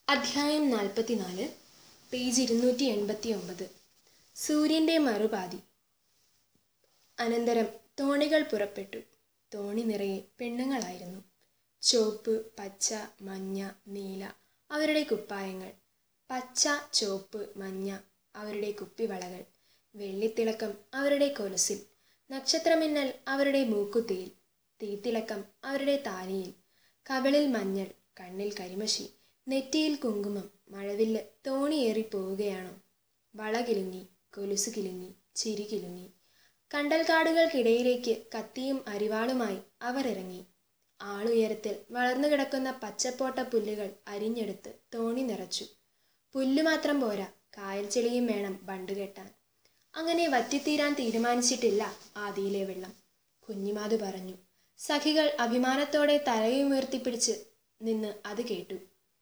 അധ്യായം നാൽപ്പത്തിനാല് പേജ് ഇരുന്നൂറ്റി എൺപത്തി ഒമ്പത് സൂര്യൻ്റെ മറുപാതി അനന്തരം തോണികൾ പുറപ്പെട്ടു തോണി നിറയെ പെണ്ണുങ്ങളായിരുന്നു ചുവപ്പ് പച്ച മഞ്ഞ നീല അവരുടെ കുപ്പായങ്ങൾ പച്ച ചുവപ്പ് മഞ്ഞ അവരുടെ കുപ്പിവളകൾ വെള്ളിത്തിളക്കം അവരുടെ കൊലുസിൽ നക്ഷത്രമിന്നൽ അവരുടെ മൂക്കുത്തിയിൽ തീത്തിളക്കം അവരുടെ താലിയിൽ കവിളിൽ മഞ്ഞൾ കണ്ണിൽ കരിമഷി നെറ്റിയിൽ കുങ്കുമം മഴവില്ല് തോണിയേറി പോവുകയാണോ വള കിലുങ്ങി കൊലുസ് കിലുങ്ങി ചിരി കിലുങ്ങി കണ്ടൽക്കാടുകൾക്കിടയിലേക്ക് കത്തിയും അരിവാളുമായി അവർ ഇറങ്ങി ആളുയരത്തിൽ വളർന്നു കിടക്കുന്ന പച്ചപ്പോട്ട പുല്ലുകൾ അരിഞ്ഞെടുത്ത് തോണി നിറച്ചു പുല്ല് മാത്രം പോരാ കായൽ ചെളിയും വേണം ബണ്ട് കെട്ടാൻ അങ്ങനെ വറ്റിത്തീരാൻ തീരുമാനിച്ചിട്ടില്ല ആദിയിലെ വെള്ളം കുഞ്ഞിമാതു പറഞ്ഞു സഖികൾ അഭിമാനത്തോടെ തലയുയർത്തിപ്പിടിച്ച് നിന്ന് അത് കേട്ടു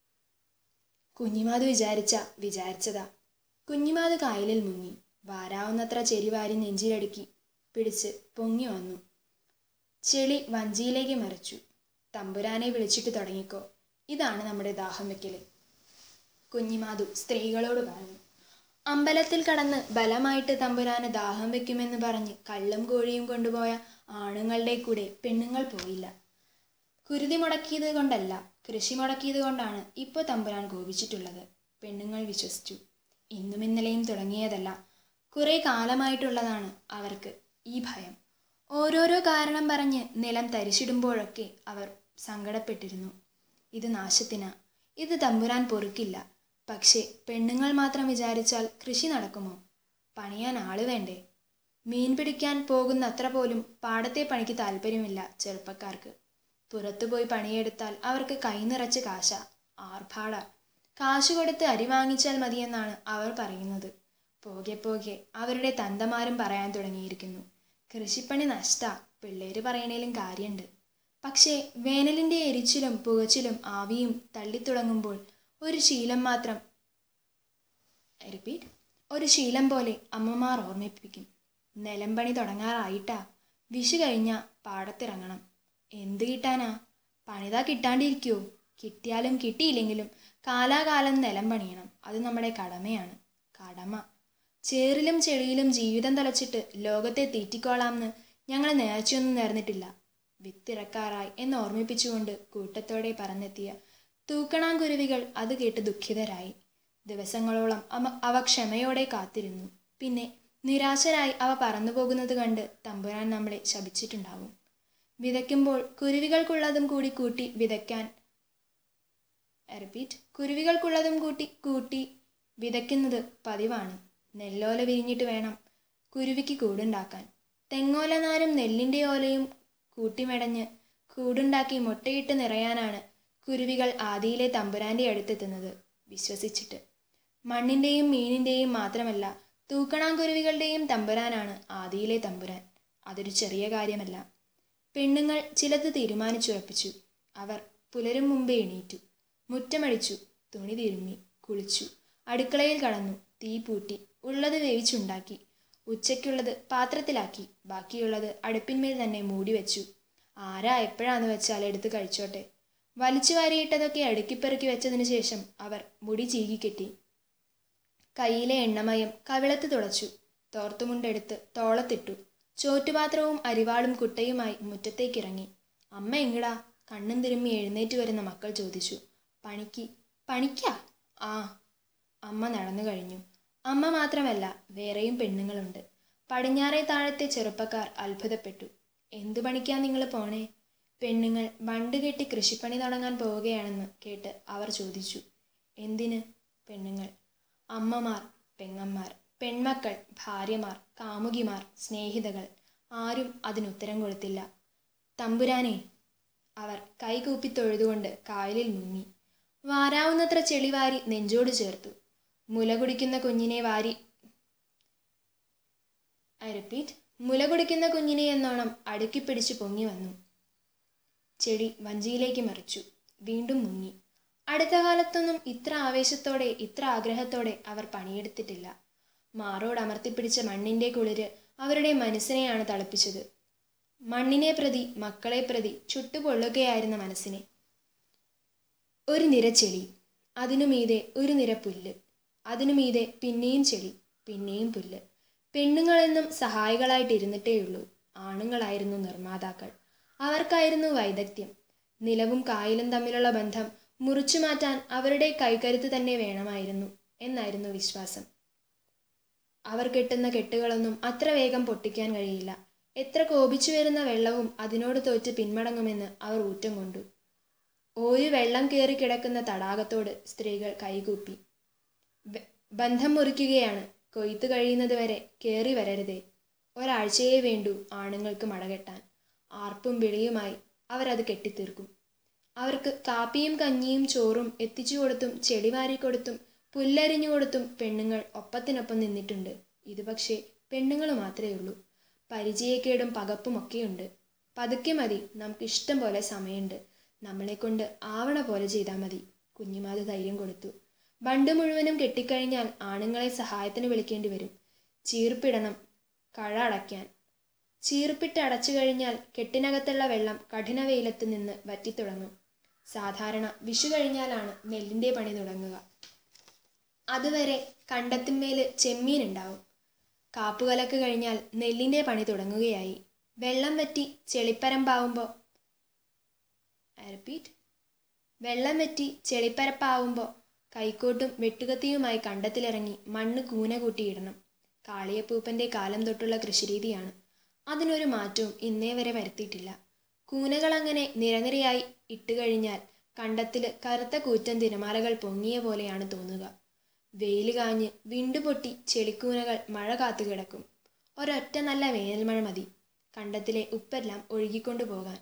കുഞ്ഞിമാതു വിചാരിച്ച വിചാരിച്ചതാ കുഞ്ഞിമാതു കായലിൽ മുങ്ങി വാരാവുന്നത്ര ചെരിവാരി നെഞ്ചിലടുക്കി പിടിച്ച് പൊങ്ങി വന്നു ചെളി വഞ്ചിയിലേക്ക് മറിച്ചു തമ്പുരാനെ വിളിച്ചിട്ട് തുടങ്ങിക്കോ ഇതാണ് നമ്മുടെ ദാഹം വെക്കല് കുഞ്ഞിമാതു സ്ത്രീകളോട് പറഞ്ഞു അമ്പലത്തിൽ കടന്ന് ബലമായിട്ട് തമ്പുരാന് ദാഹം വെക്കുമെന്ന് പറഞ്ഞ് കള്ളും കോഴിയും കൊണ്ടുപോയ ആണുങ്ങളുടെ കൂടെ പെണ്ണുങ്ങൾ പോയില്ല കുരുതി മുടക്കിയത് കൊണ്ടല്ല കൃഷി മുടക്കിയത് കൊണ്ടാണ് ഇപ്പോൾ തമ്പുരാൻ കോപിച്ചിട്ടുള്ളത് പെണ്ണുങ്ങൾ വിശ്വസിച്ചു ഇന്നും ഇന്നലെയും തുടങ്ങിയതല്ല കുറെ കാലമായിട്ടുള്ളതാണ് അവർക്ക് ഈ ഭയം ഓരോരോ കാരണം പറഞ്ഞ് നിലം തരിച്ചിടുമ്പോഴൊക്കെ അവർ സങ്കടപ്പെട്ടിരുന്നു ഇത് നാശത്തിനാ ഇത് തമ്പുരാൻ പൊറുക്കില്ല പക്ഷേ പെണ്ണുങ്ങൾ മാത്രം വിചാരിച്ചാൽ കൃഷി നടക്കുമോ പണിയാൻ ആള് വേണ്ടേ മീൻ പിടിക്കാൻ പോകുന്ന അത്ര പോലും പാടത്തെ പണിക്ക് താല്പര്യമില്ല ചെറുപ്പക്കാർക്ക് പുറത്തുപോയി പണിയെടുത്താൽ അവർക്ക് കൈനിറച്ച് കാശ ആർഭാട കാശ് കൊടുത്ത് അരി വാങ്ങിച്ചാൽ മതിയെന്നാണ് അവർ പറയുന്നത് പോകെ പോകെ അവരുടെ തന്തമാരും പറയാൻ തുടങ്ങിയിരിക്കുന്നു കൃഷിപ്പണി നഷ്ടാ പിള്ളേര് പറയണേലും കാര്യമുണ്ട് പക്ഷേ വേനലിൻ്റെ എരിച്ചിലും പുകച്ചിലും ആവിയും തള്ളിത്തുടങ്ങുമ്പോൾ ഒരു ശീലം മാത്രം റിപ്പീറ്റ് ഒരു ശീലം പോലെ അമ്മമാർ ഓർമ്മിപ്പിക്കും നിലംപണി തുടങ്ങാറായിട്ടാ വിഷു കഴിഞ്ഞാ പാടത്തിറങ്ങണം എന്ത് കിട്ടാനാ പണിതാ കിട്ടാണ്ടിരിക്കുവോ കിട്ടിയാലും കിട്ടിയില്ലെങ്കിലും കാലാകാലം നിലം പണിയണം അത് നമ്മുടെ കടമയാണ് കടമ ചേറിലും ചെളിയിലും ജീവിതം തലച്ചിട്ട് ലോകത്തെ തീറ്റിക്കോളാമെന്ന് ഞങ്ങൾ നേർച്ചയൊന്നും നേർന്നിട്ടില്ല വിത്തിറക്കാറായി എന്ന് ഓർമ്മിപ്പിച്ചുകൊണ്ട് കൂട്ടത്തോടെ പറന്നെത്തിയ തൂക്കണാങ്കുരുവികൾ അത് കേട്ട് ദുഃഖിതരായി ദിവസങ്ങളോളം അവ അവ ക്ഷമയോടെ കാത്തിരുന്നു പിന്നെ നിരാശരായി അവ പറന്നു പോകുന്നത് കണ്ട് തമ്പുരാൻ നമ്മളെ ശപിച്ചിട്ടുണ്ടാവും വിതയ്ക്കുമ്പോൾ കുരുവികൾക്കുള്ളതും കൂടി കൂട്ടി വിതയ്ക്കാൻ റിപ്പീറ്റ് കുരുവികൾക്കുള്ളതും കൂട്ടി കൂട്ടി വിതയ്ക്കുന്നത് പതിവാണ് നെല്ലോല വിരിഞ്ഞിട്ട് വേണം കുരുവിക്ക് കൂടുണ്ടാക്കാൻ തെങ്ങോല നാരും നെല്ലിൻ്റെ ഓലയും കൂട്ടിമെടഞ്ഞ് കൂടുണ്ടാക്കി മുട്ടയിട്ട് നിറയാനാണ് കുരുവികൾ ആദിയിലെ തമ്പുരാൻ്റെ അടുത്തെത്തുന്നത് വിശ്വസിച്ചിട്ട് മണ്ണിൻ്റെയും മീനിൻ്റെയും മാത്രമല്ല തൂക്കണാങ്കുരുവികളുടെയും തമ്പുരാനാണ് ആദിയിലെ തമ്പുരാൻ അതൊരു ചെറിയ കാര്യമല്ല പെണ്ണുങ്ങൾ ചിലത് തീരുമാനിച്ചുറപ്പിച്ചു അവർ പുലരും മുമ്പേ എണീറ്റു മുറ്റമടിച്ചു തുണി തിരുമ്മി കുളിച്ചു അടുക്കളയിൽ കടന്നു തീ പൂട്ടി ഉള്ളത് വേവിച്ചുണ്ടാക്കി ഉച്ചയ്ക്കുള്ളത് പാത്രത്തിലാക്കി ബാക്കിയുള്ളത് അടുപ്പിന്മേൽ തന്നെ മൂടി വെച്ചു ആരാ എപ്പോഴാന്ന് വെച്ചാൽ എടുത്ത് കഴിച്ചോട്ടെ വലിച്ചു വാരിയിട്ടതൊക്കെ അടുക്കിപ്പെറുക്കി വെച്ചതിന് ശേഷം അവർ മുടി ചീകിക്കെട്ടി കയ്യിലെ എണ്ണമയം കവിളത്ത് തുളച്ചു തോർത്തുമുണ്ടെടുത്ത് തോളത്തിട്ടു ചോറ്റുപാത്രവും അരിവാളും കുട്ടയുമായി മുറ്റത്തേക്കിറങ്ങി അമ്മ എങ്ങടാ കണ്ണും തിരുമ്മി എഴുന്നേറ്റ് വരുന്ന മക്കൾ ചോദിച്ചു പണിക്ക് പണിക്കാ ആ അമ്മ നടന്നു കഴിഞ്ഞു അമ്മ മാത്രമല്ല വേറെയും പെണ്ണുങ്ങളുണ്ട് പടിഞ്ഞാറേ താഴത്തെ ചെറുപ്പക്കാർ അത്ഭുതപ്പെട്ടു എന്തു പണിക്കാ നിങ്ങൾ പോണേ പെണ്ണുങ്ങൾ ബണ്ട് കെട്ടി കൃഷിപ്പണി തുടങ്ങാൻ പോവുകയാണെന്ന് കേട്ട് അവർ ചോദിച്ചു എന്തിന് പെണ്ണുങ്ങൾ അമ്മമാർ പെങ്ങന്മാർ പെൺമക്കൾ ഭാര്യമാർ കാമുകിമാർ സ്നേഹിതകൾ ആരും അതിനുത്തരം കൊടുത്തില്ല തമ്പുരാനെ അവർ കൈകൂപ്പി തൊഴുതുകൊണ്ട് കായലിൽ മുങ്ങി വാരാവുന്നത്ര ചെളിവാരി നെഞ്ചോട് ചേർത്തു മുല കുടിക്കുന്ന കുഞ്ഞിനെ വാരി ഐ റിപ്പീറ്റ് മുല കുടിക്കുന്ന കുഞ്ഞിനെ എന്നോണം അടുക്കിപ്പിടിച്ച് പൊങ്ങി വന്നു ചെടി വഞ്ചിയിലേക്ക് മറിച്ചു വീണ്ടും മുങ്ങി അടുത്ത കാലത്തൊന്നും ഇത്ര ആവേശത്തോടെ ഇത്ര ആഗ്രഹത്തോടെ അവർ പണിയെടുത്തിട്ടില്ല മാറോട് അമർത്തിപ്പിടിച്ച മണ്ണിൻ്റെ കുളിര് അവരുടെ മനസ്സിനെയാണ് തളപ്പിച്ചത് മണ്ണിനെ പ്രതി മക്കളെ പ്രതി ചുട്ടുപൊള്ളുകയായിരുന്ന മനസ്സിനെ ഒരു നിര ചെളി അതിനു മീതെ ഒരു നിര പുല്ല് അതിനു മീതെ പിന്നെയും ചെടി പിന്നെയും പുല്ല് പെണ്ണുങ്ങളെന്നും സഹായികളായിട്ട് ഇരുന്നിട്ടേയുള്ളൂ ആണുങ്ങളായിരുന്നു നിർമ്മാതാക്കൾ അവർക്കായിരുന്നു വൈദഗ്ധ്യം നിലവും കായലും തമ്മിലുള്ള ബന്ധം മുറിച്ചു മാറ്റാൻ അവരുടെ കൈകരുത്ത് തന്നെ വേണമായിരുന്നു എന്നായിരുന്നു വിശ്വാസം അവർ കെട്ടുന്ന കെട്ടുകളൊന്നും അത്ര വേഗം പൊട്ടിക്കാൻ കഴിയില്ല എത്ര കോപിച്ചു വരുന്ന വെള്ളവും അതിനോട് തോറ്റ് പിന്മടങ്ങുമെന്ന് അവർ ഊറ്റം കൊണ്ടു ഒരു വെള്ളം കയറി കിടക്കുന്ന തടാകത്തോട് സ്ത്രീകൾ കൈകൂപ്പി ബന്ധം മുറിക്കുകയാണ് കൊയ്ത്ത് കഴിയുന്നത് വരെ കയറി വരരുതേ ഒരാഴ്ചയേ വേണ്ടൂ ആണുങ്ങൾക്ക് മടകെട്ടാൻ ആർപ്പും വിളിയുമായി അവരത് കെട്ടിത്തീർക്കും അവർക്ക് കാപ്പിയും കഞ്ഞിയും ചോറും എത്തിച്ചു കൊടുത്തും ചെടി വാരിക്കൊടുത്തും പുല്ലരിഞ്ഞു കൊടുത്തും പെണ്ണുങ്ങൾ ഒപ്പത്തിനൊപ്പം നിന്നിട്ടുണ്ട് ഇത് പക്ഷേ പെണ്ണുങ്ങൾ മാത്രമേ ഉള്ളൂ പരിചയക്കേടും പകപ്പും ഒക്കെയുണ്ട് പതുക്കെ മതി നമുക്ക് ഇഷ്ടം പോലെ സമയമുണ്ട് നമ്മളെ കൊണ്ട് ആവണ പോലെ ചെയ്താൽ മതി കുഞ്ഞുമാത് ധൈര്യം കൊടുത്തു ബണ്ട് മുഴുവനും കെട്ടിക്കഴിഞ്ഞാൽ ആണുങ്ങളെ സഹായത്തിന് വിളിക്കേണ്ടി വരും ചീർപ്പിടണം കഴ അടയ്ക്കാൻ ചീർപ്പിട്ട് അടച്ചു കഴിഞ്ഞാൽ കെട്ടിനകത്തുള്ള വെള്ളം കഠിന വെയിലത്ത് നിന്ന് വറ്റിത്തുടങ്ങും സാധാരണ വിഷു കഴിഞ്ഞാലാണ് നെല്ലിൻ്റെ പണി തുടങ്ങുക അതുവരെ കണ്ടത്തിന്മേല് ചെമ്മീൻ ഉണ്ടാവും കാപ്പുകലക്ക് കഴിഞ്ഞാൽ നെല്ലിൻ്റെ പണി തുടങ്ങുകയായി വെള്ളം വറ്റി ചെളിപ്പരമ്പാവുമ്പോൾ റിപ്പീറ്റ് വെള്ളം വറ്റി ചെളിപ്പരപ്പാവുമ്പോൾ കൈക്കോട്ടും വെട്ടുകത്തിയുമായി കണ്ടത്തിലിറങ്ങി മണ്ണ് കൂന കൂട്ടിയിടണം കാളിയപ്പൂപ്പൻ്റെ കാലം തൊട്ടുള്ള കൃഷിരീതിയാണ് അതിനൊരു മാറ്റവും ഇന്നേ വരെ വരുത്തിയിട്ടില്ല കൂനകൾ അങ്ങനെ നിരനിരയായി ഇട്ടുകഴിഞ്ഞാൽ കണ്ടത്തിൽ കറുത്ത കൂറ്റൻ തിരമാലകൾ പൊങ്ങിയ പോലെയാണ് തോന്നുക വെയിൽ കാഞ്ഞ് വിണ്ടുപൊട്ടി ചെളിക്കൂനകൾ മഴ കാത്തു കിടക്കും ഒരൊറ്റ നല്ല വേനൽമഴ മതി കണ്ടത്തിലെ ഉപ്പെല്ലാം ഒഴുകിക്കൊണ്ടു പോകാൻ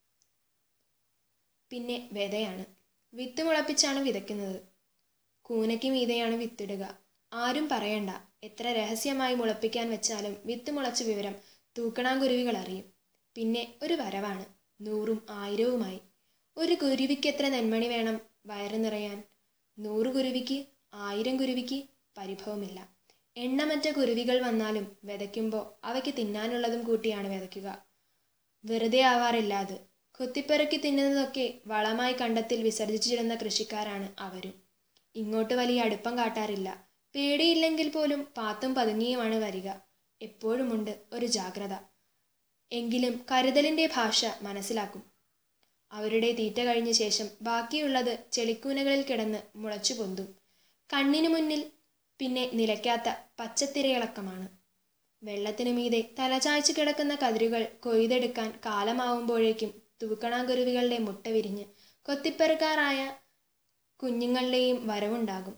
പിന്നെ വിതയാണ് വിത്ത് മുളപ്പിച്ചാണ് വിതയ്ക്കുന്നത് കൂനയ്ക്ക് മീതെയാണ് വിത്തിടുക ആരും പറയണ്ട എത്ര രഹസ്യമായി മുളപ്പിക്കാൻ വെച്ചാലും വിത്ത് മുളച്ച വിവരം തൂക്കണാങ്കുരുവികൾ അറിയും പിന്നെ ഒരു വരവാണ് നൂറും ആയിരവുമായി ഒരു കുരുവിക്ക് എത്ര നെന്മണി വേണം വയറ് നിറയാൻ നൂറ് കുരുവിക്ക് ആയിരം കുരുവിക്ക് പരിഭവമില്ല എണ്ണമറ്റ കുരുവികൾ വന്നാലും വിതയ്ക്കുമ്പോൾ അവയ്ക്ക് തിന്നാനുള്ളതും കൂട്ടിയാണ് വിതയ്ക്കുക വെറുതെ ആവാറില്ല അത് കൊത്തിപ്പെറുക്കി തിന്നുന്നതൊക്കെ വളമായി കണ്ടത്തിൽ വിസർജിച്ചിരുന്ന കൃഷിക്കാരാണ് അവരും ഇങ്ങോട്ട് വലിയ അടുപ്പം കാട്ടാറില്ല പേടിയില്ലെങ്കിൽ പോലും പാത്തും പതുങ്ങിയുമാണ് വരിക എപ്പോഴുമുണ്ട് ഒരു ജാഗ്രത എങ്കിലും കരുതലിൻ്റെ ഭാഷ മനസ്സിലാക്കും അവരുടെ തീറ്റ കഴിഞ്ഞ ശേഷം ബാക്കിയുള്ളത് ചെളിക്കൂനകളിൽ കിടന്ന് മുളച്ചു പൊന്തും കണ്ണിനു മുന്നിൽ പിന്നെ നിലയ്ക്കാത്ത പച്ചത്തിരയിളക്കമാണ് വെള്ളത്തിനു മീതെ തലചായ്ച്ചു കിടക്കുന്ന കതിരുകൾ കൊയ്തെടുക്കാൻ കാലമാവുമ്പോഴേക്കും തൂക്കണാങ്കുരുവികളുടെ മുട്ട വിരിഞ്ഞ് കൊത്തിപ്പെറുക്കാറായ കുഞ്ഞുങ്ങളുടെയും വരവുണ്ടാകും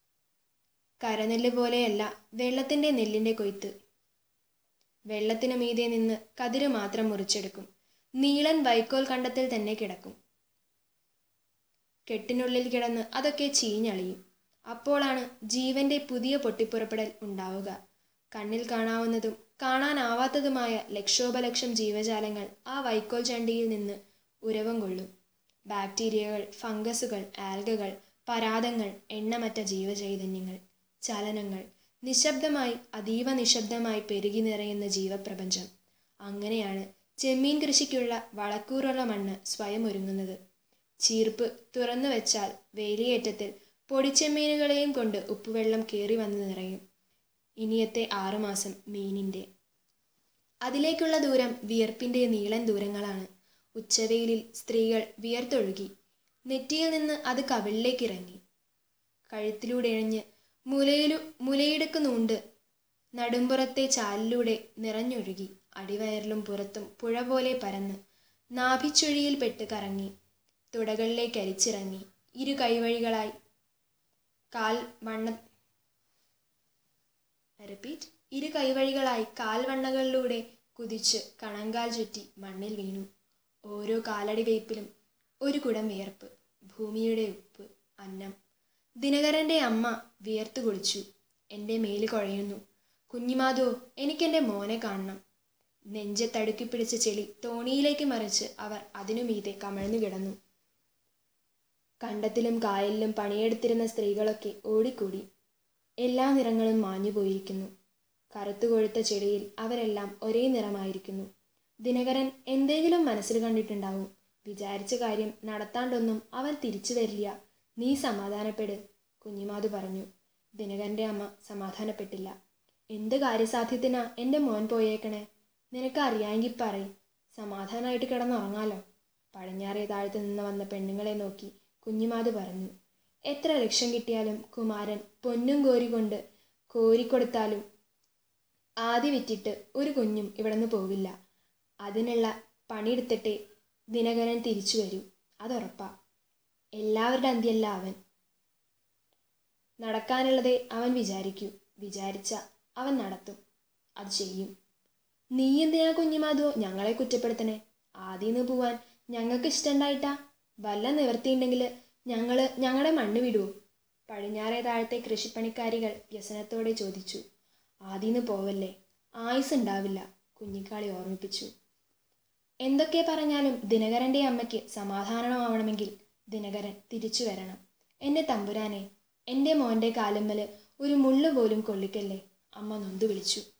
കരനെല്ല് പോലെയല്ല വെള്ളത്തിൻ്റെ നെല്ലിൻ്റെ കൊയ്ത്ത് വെള്ളത്തിനു മീതെ നിന്ന് കതിര് മാത്രം മുറിച്ചെടുക്കും നീളൻ വൈക്കോൽ കണ്ടത്തിൽ തന്നെ കിടക്കും കെട്ടിനുള്ളിൽ കിടന്ന് അതൊക്കെ ചീഞ്ഞളിയും അപ്പോളാണ് ജീവന്റെ പുതിയ പൊട്ടിപ്പുറപ്പെടൽ ഉണ്ടാവുക കണ്ണിൽ കാണാവുന്നതും കാണാനാവാത്തതുമായ ലക്ഷോപലക്ഷം ജീവജാലങ്ങൾ ആ വൈക്കോൽ ചണ്ടിയിൽ നിന്ന് ഉരവം കൊള്ളും ബാക്ടീരിയകൾ ഫംഗസുകൾ ആൽഗകൾ പരാതങ്ങൾ എണ്ണമറ്റ ജീവചൈതന്യങ്ങൾ ചലനങ്ങൾ നിശബ്ദമായി അതീവ നിശബ്ദമായി പെരുകി നിറയുന്ന ജീവപ്രപഞ്ചം അങ്ങനെയാണ് ചെമ്മീൻ കൃഷിക്കുള്ള വളക്കൂറുള്ള മണ്ണ് സ്വയം ഒരുങ്ങുന്നത് ചീർപ്പ് തുറന്നു വെച്ചാൽ വേലിയേറ്റത്തിൽ പൊടിച്ചെമ്മീനുകളെയും കൊണ്ട് ഉപ്പുവെള്ളം കയറി വന്ന് നിറയും ഇനിയത്തെ ആറുമാസം മീനിൻ്റെ അതിലേക്കുള്ള ദൂരം വിയർപ്പിൻ്റെ നീളൻ ദൂരങ്ങളാണ് ഉച്ചവെയിലിൽ സ്ത്രീകൾ വിയർത്തൊഴുകി നെറ്റിയിൽ നിന്ന് അത് കവിളിലേക്ക് ഇറങ്ങി കഴുത്തിലൂടെ ഇഴഞ്ഞ് മുലയിലു മുലയിടുക്കുന്നുണ്ട് നടുമ്പുറത്തെ ചാലിലൂടെ നിറഞ്ഞൊഴുകി അടിവയറിലും പുറത്തും പുഴ പോലെ പരന്ന് നാഭിച്ചൊഴിയിൽ പെട്ട് കറങ്ങി തുടകളിലേക്ക് അരിച്ചിറങ്ങി ഇരു കൈവഴികളായി കാൽ വണ്ണ റിപ്പീറ്റ് ഇരു കൈവഴികളായി കാൽവണ്ണകളിലൂടെ കുതിച്ച് കണങ്കാൽ ചുറ്റി മണ്ണിൽ വീണു ഓരോ കാലടി വെയ്പ്പിലും ഒരു കുടം വിയർപ്പ് ഭൂമിയുടെ ഉപ്പ് അന്നം ദിനകരൻ്റെ അമ്മ വിയർത്തു കുളിച്ചു എൻ്റെ മേല് കുഴയുന്നു കുഞ്ഞിമാധോ എനിക്കെൻ്റെ മോനെ കാണണം നെഞ്ചത്തടുക്കി പിടിച്ച ചെളി തോണിയിലേക്ക് മറിച്ച് അവർ അതിനു മീതെ കമഴ്ന്നു കിടന്നു കണ്ടത്തിലും കായലിലും പണിയെടുത്തിരുന്ന സ്ത്രീകളൊക്കെ ഓടിക്കൂടി എല്ലാ നിറങ്ങളും മാഞ്ഞു പോയിരിക്കുന്നു കറുത്തു കൊഴുത്ത ചെടിയിൽ അവരെല്ലാം ഒരേ നിറമായിരിക്കുന്നു ദിനകരൻ എന്തെങ്കിലും മനസ്സിൽ കണ്ടിട്ടുണ്ടാവും വിചാരിച്ച കാര്യം നടത്താണ്ടൊന്നും അവൻ തിരിച്ചു വരില്ല നീ സമാധാനപ്പെട് കുഞ്ഞിമാതു പറഞ്ഞു ദിനകരൻ്റെ അമ്മ സമാധാനപ്പെട്ടില്ല എന്ത് കാര്യസാധ്യത്തിനാ എൻ്റെ മോൻ പോയേക്കണേ നിനക്ക് അറിയാമെങ്കിൽ പറയ് സമാധാനമായിട്ട് കിടന്നുറങ്ങാലോ പടിഞ്ഞാറേ താഴത്ത് നിന്ന് വന്ന പെണ്ണുങ്ങളെ നോക്കി കുഞ്ഞിമാത് പറഞ്ഞു എത്ര ലക്ഷം കിട്ടിയാലും കുമാരൻ പൊന്നും കോരി കൊണ്ട് കോരിക്കൊടുത്താലും ആദ്യ വിറ്റിട്ട് ഒരു കുഞ്ഞും ഇവിടുന്ന് പോവില്ല അതിനുള്ള പണിയെടുത്തിട്ടേ ദിനകരൻ തിരിച്ചു വരൂ അതുറപ്പാ എല്ലാവരുടെ അന്ത്യല്ല അവൻ നടക്കാനുള്ളതേ അവൻ വിചാരിക്കൂ വിചാരിച്ച അവൻ നടത്തും അത് ചെയ്യും നീ എന്തിനാ കുഞ്ഞുമാധു ഞങ്ങളെ കുറ്റപ്പെടുത്തണേ ആദ്യം പോവാൻ ഞങ്ങൾക്ക് ഇഷ്ടമുണ്ടായിട്ടാ വല്ല നിവർത്തിയുണ്ടെങ്കിൽ ഞങ്ങൾ ഞങ്ങളുടെ മണ്ണ് വിടുവോ പടിഞ്ഞാറേ താഴത്തെ കൃഷിപ്പണിക്കാരികൾ വ്യസനത്തോടെ ചോദിച്ചു ആദ്യം പോവല്ലേ ആയുസ് ഉണ്ടാവില്ല കുഞ്ഞിക്കാളി ഓർമ്മിപ്പിച്ചു എന്തൊക്കെ പറഞ്ഞാലും ദിനകരൻ്റെ അമ്മയ്ക്ക് സമാധാനമാവണമെങ്കിൽ ദിനകരൻ തിരിച്ചു വരണം എൻ്റെ തമ്പുരാനെ എൻ്റെ മോൻ്റെ കാലുമ്മൽ ഒരു മുള്ളു പോലും കൊള്ളിക്കല്ലേ അമ്മ നൊന്തു വിളിച്ചു